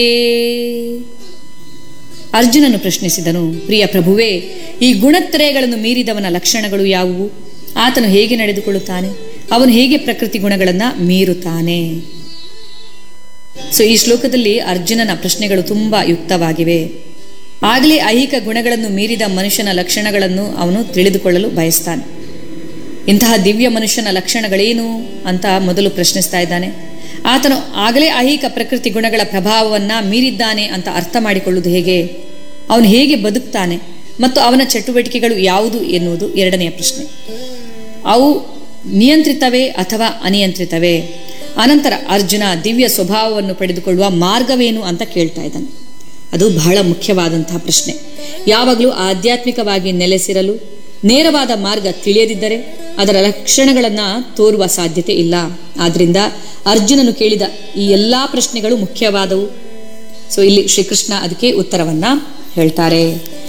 ಅರ್ಜುನನು ಪ್ರಶ್ನಿಸಿದನು ಪ್ರಿಯ ಪ್ರಭುವೇ ಈ ಗುಣತ್ರಯಗಳನ್ನು ಮೀರಿದವನ ಲಕ್ಷಣಗಳು ಯಾವುವು ಆತನು ಹೇಗೆ ನಡೆದುಕೊಳ್ಳುತ್ತಾನೆ ಅವನು ಹೇಗೆ ಪ್ರಕೃತಿ ಗುಣಗಳನ್ನು ಮೀರುತ್ತಾನೆ ಸೊ ಈ ಶ್ಲೋಕದಲ್ಲಿ ಅರ್ಜುನನ ಪ್ರಶ್ನೆಗಳು ತುಂಬಾ ಯುಕ್ತವಾಗಿವೆ ಆಗಲೇ ಐಹಿಕ ಗುಣಗಳನ್ನು ಮೀರಿದ ಮನುಷ್ಯನ ಲಕ್ಷಣಗಳನ್ನು ಅವನು ತಿಳಿದುಕೊಳ್ಳಲು ಬಯಸ್ತಾನೆ ಇಂತಹ ದಿವ್ಯ ಮನುಷ್ಯನ ಲಕ್ಷಣಗಳೇನು ಅಂತ ಮೊದಲು ಪ್ರಶ್ನಿಸ್ತಾ ಇದ್ದಾನೆ ಆತನು ಆಗಲೇ ಐಹಿಕ ಪ್ರಕೃತಿ ಗುಣಗಳ ಪ್ರಭಾವವನ್ನು ಮೀರಿದ್ದಾನೆ ಅಂತ ಅರ್ಥ ಮಾಡಿಕೊಳ್ಳುವುದು ಹೇಗೆ ಅವನು ಹೇಗೆ ಬದುಕ್ತಾನೆ ಮತ್ತು ಅವನ ಚಟುವಟಿಕೆಗಳು ಯಾವುದು ಎನ್ನುವುದು ಎರಡನೆಯ ಪ್ರಶ್ನೆ ಅವು ನಿಯಂತ್ರಿತವೇ ಅಥವಾ ಅನಿಯಂತ್ರಿತವೇ ಅನಂತರ ಅರ್ಜುನ ದಿವ್ಯ ಸ್ವಭಾವವನ್ನು ಪಡೆದುಕೊಳ್ಳುವ ಮಾರ್ಗವೇನು ಅಂತ ಕೇಳ್ತಾ ಇದ್ದಾನೆ ಅದು ಬಹಳ ಮುಖ್ಯವಾದಂತಹ ಪ್ರಶ್ನೆ ಯಾವಾಗಲೂ ಆಧ್ಯಾತ್ಮಿಕವಾಗಿ ನೆಲೆಸಿರಲು ನೇರವಾದ ಮಾರ್ಗ ತಿಳಿಯದಿದ್ದರೆ ಅದರ ಲಕ್ಷಣಗಳನ್ನು ತೋರುವ ಸಾಧ್ಯತೆ ಇಲ್ಲ ಆದ್ರಿಂದ ಅರ್ಜುನನು ಕೇಳಿದ ಈ ಎಲ್ಲ ಪ್ರಶ್ನೆಗಳು ಮುಖ್ಯವಾದವು ಸೊ ಇಲ್ಲಿ ಶ್ರೀಕೃಷ್ಣ ಅದಕ್ಕೆ ಉತ್ತರವನ್ನ ಹೇಳ್ತಾರೆ